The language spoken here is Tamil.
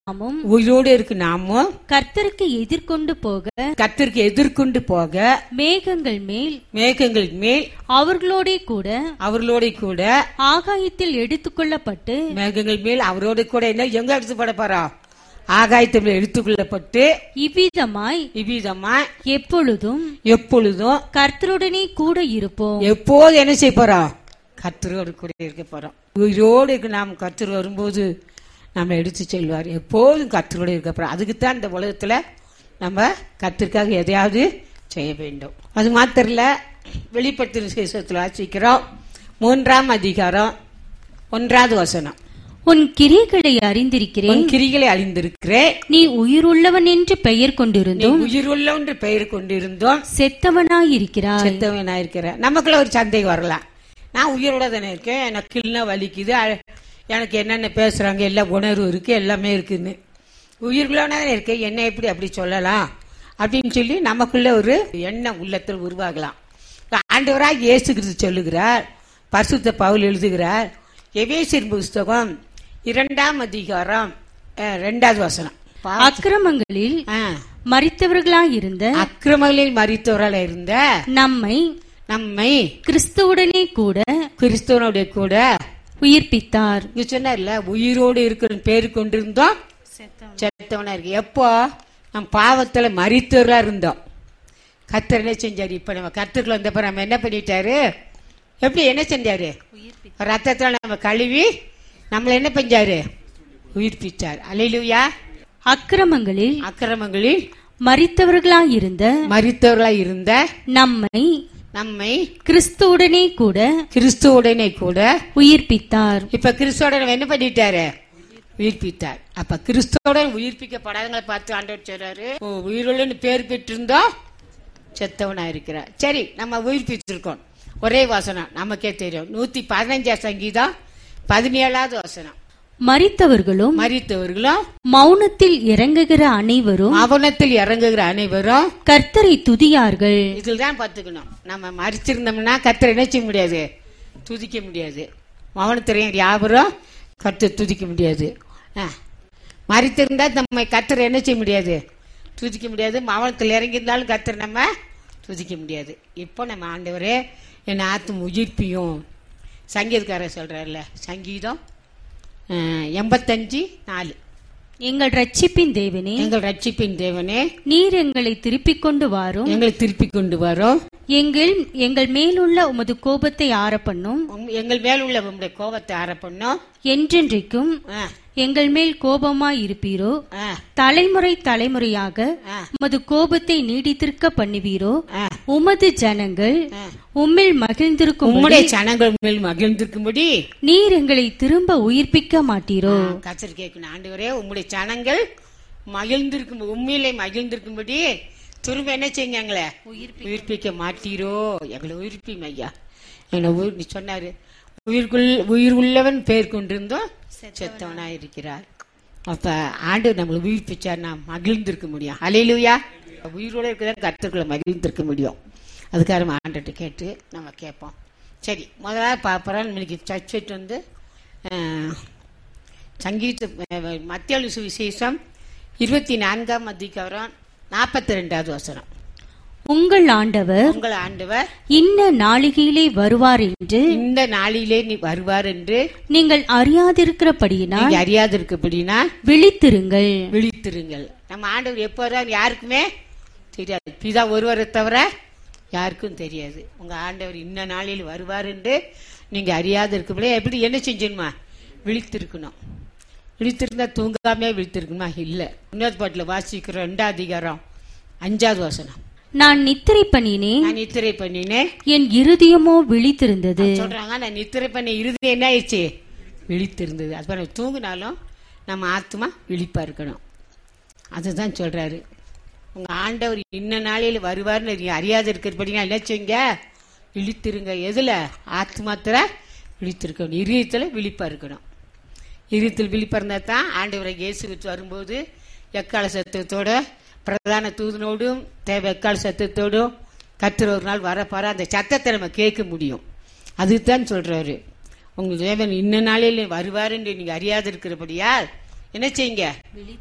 நாமும் உயிரோடு இருக்கு நாமும் கர்த்தருக்கு எதிர்கொண்டு போக கத்திற்கு எதிர்கொண்டு போக மேகங்கள் மேல் மேகங்கள் மேல் அவர்களோடே கூட அவர்களோட கூட ஆகாயத்தில் எடுத்துக்கொள்ளப்பட்டு மேகங்கள் மேல் அவரோட கூட என்ன எங்க எடுத்து போட போறோம் ஆகாயத்தில் எடுத்துக்கொள்ளப்பட்டு இவ்விதமாய் இவ்விதமா எப்பொழுதும் எப்பொழுதும் கர்த்தருடனே கூட இருப்போம் எப்போது என்ன செய்ய போறோம் கர்த்தரோடு கூட இருக்க போறோம் உயிரோடு இருக்க நாம் கர்த்தர் வரும்போது நம்ம எடுத்து செல்வார் எப்போதும் கர்த்தரோடு இருக்க போறோம் அதுக்கு தான் இந்த உலகத்துல நம்ம கர்த்தருக்காக எதையாவது செய்ய வேண்டும் அது மாத்திரம் இல்ல வெளிப்படுத்தின விசேஷத்தில் வாசிக்கிறோம் மூன்றாம் அதிகாரம் ஒன்றாவது வசனம் உன் கிரியைகளை அறிந்திருக்கிறேன் உன் கிரிகளை அழிந்திருக்கிறேன் நீ உயிருள்ளவன் என்று பெயர் நீ கொண்டிருந்தும் உயிருள்ள என்று பெயர் கொண்டிருந்தோம் செத்தவனாயிருக்கிறாய் செத்தவனா இருக்கிறேன் நமக்குள்ள ஒரு சந்தேகம் வரலாம் நான் உயிரோட தானே இருக்கேன் எனக்கு கிள்னா வலிக்குது அ- எனக்கு என்னென்ன பேசுறாங்க எல்லாம் உணர்வு இருக்கு எல்லாமே இருக்குன்னு உயிர்களோட தானே இருக்கேன் என்ன எப்படி அப்படி சொல்லலாம் அப்படின்னு சொல்லி நமக்குள்ள ஒரு எண்ணம் உள்ளத்தில் உருவாகலாம் ஆண்டவராக இயேசு கிறிஸ்து சொல்லுகிறார் பரிசுத்த பவுல் எழுதுகிறார் எவேசியர் புஸ்தகம் இரண்டாம் அதிகாரம் அஹ், ரெண்டாவது வசனம் பா- அக்கிரமங்களில் ஆ. மறித்தவர்களாயிருந்த அக்கிரமங்களில் மறித்தவரால் இருந்த நம்மை நம்மை கிறிஸ்துவுடனே கூட கிறிஸ்துவனுடைய கூட உயிர்ப்பித்தார் இங்க சொன்னார்ல உயிரோடு இருக்கிற பேரு கொண்டிருந்தோம் செத்தவனா இருக்கு எப்போ நம்ம பாவத்துல மறித்தவரா இருந்தோம் கத்தர் என்ன செஞ்சாரு இப்ப நம்ம கத்துக்குள்ள வந்தப்ப நம்ம என்ன பண்ணிட்டாரு எப்படி என்ன செஞ்சாரு ரத்தத்துல நம்ம கழுவி நம்மள என்ன செஞ்சாரு உயிர்ப்பிச்சார் அலையிலுயா அக்கிரமங்களில் அக்கிரமங்களில் மறித்தவர்களாயிருந்த மறித்தவர்களா இருந்த நம்மை நம்மை கிறிஸ்துவுடனே கூட கிறிஸ்துவுடனே கூட உயிர்ப்பித்தார் இப்ப கிறிஸ்துவோட நம்ம என்ன பண்ணிட்டாரு உயிர்ப்பித்தார் அப்ப கிறிஸ்துவோட உயிர்ப்பிக்கப்படாதவங்களை பார்த்து ஆண்டவர் சொல்றாரு ஓ, உயிருள்ளன்னு பேர் பெற்றிருந்தோம் செத்தவனா இருக்கிறார் சரி நம்ம உயிர்ப்பிச்சிருக்கோம் ஒரே வசனம் நமக்கே தெரியும் நூத்தி பதினஞ்சாம் சங்கீதம் பதினேழாவது வசனம் மறித்தவர்களும் மறித்தவர்களும் மௌனத்தில் இறங்குகிற அனைவரும் அவனத்தில் இறங்குகிற அனைவரும் கர்த்தரை துதியார்கள் இதில் தான் பார்த்துக்கணும் நம்ம மறிச்சிருந்தோம்னா கர்த்தரை என்ன செய்ய முடியாது துதிக்க முடியாது மௌனத்திரையும் யாவரும் கர்த்தர் துதிக்க முடியாது ஆ. மறித்திருந்தா நம்ம கர்த்தரை என்ன செய்ய முடியாது துதிக்க முடியாது மௌனத்தில் இறங்கியிருந்தாலும் கர்த்தர் நம்ம துதிக்க முடியாது இப்போ நம்ம ஆண்டவரே என் ஆத்தும் உயிர்ப்பியும் சங்கீதக்காரர் சொல்றாருல சங்கீதம் ஆ, எண்பத்தஞ்சு நாலு எங்கள் ரட்சிப்பின் தேவனே எங்கள் ரட்சிப்பின் தேவனே நீர் எங்களை திருப்பிக் கொண்டு வாரும் எங்களை திருப்பி கொண்டு வரோம் எங்கள் எங்கள் மேலுள்ள உமது கோபத்தை ஆற பண்ணும் உம் எங்கள் மேல் உள்ள உங்களுடைய கோபத்தை ஆற பண்ணோம் என்றென்றைக்கும் ஆ, எங்கள் மேல் கோபமாய் இருப்பீரோ ஆ, தலைமுறை தலைமுறையாக ஆ, உமது கோபத்தை நீடித்திருக்க பண்ணுவீரோ ஆ. உமது ஜனங்கள் ஆ. உம்மில் மகிழ்ந்திருக்கும் உம்முடைய ஜனங்கள் மேல் மகிழ்ந்திருக்கும்படி நீர் எங்களை திரும்ப உயிர்ப்பிக்க மாட்டீரோ கச்சர் கேட்கணும் ஆண்டவரே உம்முடைய ஜனங்கள் மகிழ்ந்திருக்கும் உண்மையிலே மகிழ்ந்திருக்கும்படி திரும்ப என்ன செய்யுங்க எங்களை உயிர்ப்பிக்க மாட்டீரோ எங்களை உயிர்ப்பிங்க ஐயா எங்களை உயிர் நீ சொன்னாரு உயிர்குள் உயிர் உள்ளவன் பேர் கொண்டிருந்தோம் செத்தவனா இருக்கிறார் அப்ப ஆண்டு நம்மளை உயிர்ப்பிச்சார்னா மகிழ்ந்திருக்க முடியும் அலையிலுயா உயிரோட இருக்கிற கருத்துக்களை மகிழ்ந்திருக்க முடியும் அதுக்காக நம்ம ஆண்டுகிட்ட கேட்டு நம்ம கேட்போம் சரி முதல்ல பார்ப்பறோம் இன்னைக்கு சர்ச்சைட் வந்து அஹ், சங்கீத மத்திய சுவிசேஷம் இருபத்தி நான்காம் அதிகாரம் நாற்பத்தி ரெண்டாவது வசனம் உங்கள் ஆண்டவர் உங்கள் ஆண்டவர் இன்ன நாளிகையிலே வருவார் என்று இந்த நாளிலே நீ வருவார் என்று நீங்கள் அறியாதிருக்கிறபடியினால் நீங்க அறியாதிருக்கப்படினா விழித்திருங்கள் விழித்திருங்கள் நம்ம ஆண்டவர் எப்போ வருவார் யாருக்குமே தெரியாது பிதா ஒருவரை தவிர யாருக்கும் தெரியாது உங்க ஆண்டவர் இந்த நாளில் வருவார் என்று நீங்க அறியாது இருக்கப்படி எப்படி என்ன செஞ்சணுமா விழித்திருக்கணும் விழித்திருந்தா தூங்காமே விழித்திருக்கணுமா இல்ல இன்னொரு பாட்டில் வாசிக்கிற ரெண்டாவது அதிகாரம் அஞ்சாவது வசனம் நான் நித்திரை பண்ணினேன் நான் நித்திரை பண்ணினேன் என் இருதயமோ விழித்திருந்தது சொல்றாங்க நான் நித்திரை பண்ண இறுதி என்ன ஆயிடுச்சு விழித்திருந்தது அது பாருங்க தூங்கினாலும் நம்ம ஆத்மா விழிப்பா இருக்கணும் அதுதான் சொல்றாரு உங்க ஆண்டவர் இன்ன நாளையில் வருவார்னு நீங்க அறியாத இருக்கிறபடினா என்ன செய்யுங்க விழித்திருங்க எதுல ஆத்மாத்துல விழித்திருக்கணும் இதயத்துல விழிப்பா இருக்கணும் இதயத்தில் விழிப்பா இருந்தா தான் ஆண்டவரை இயேசு கிறிஸ்து வரும்போது எக்கால சத்தத்தோட பிரதான தூதனோடும் தேவை எக்கால சத்தத்தோடும் கத்திர ஒரு நாள் வரப்பாரு அந்த சத்தத்தை நம்ம கேட்க முடியும் அதுதான் சொல்றாரு உங்க தேவன் இன்ன நாளில் வருவார் என்று நீங்க அறியாது இருக்கிறபடியா என்ன செய்யுங்க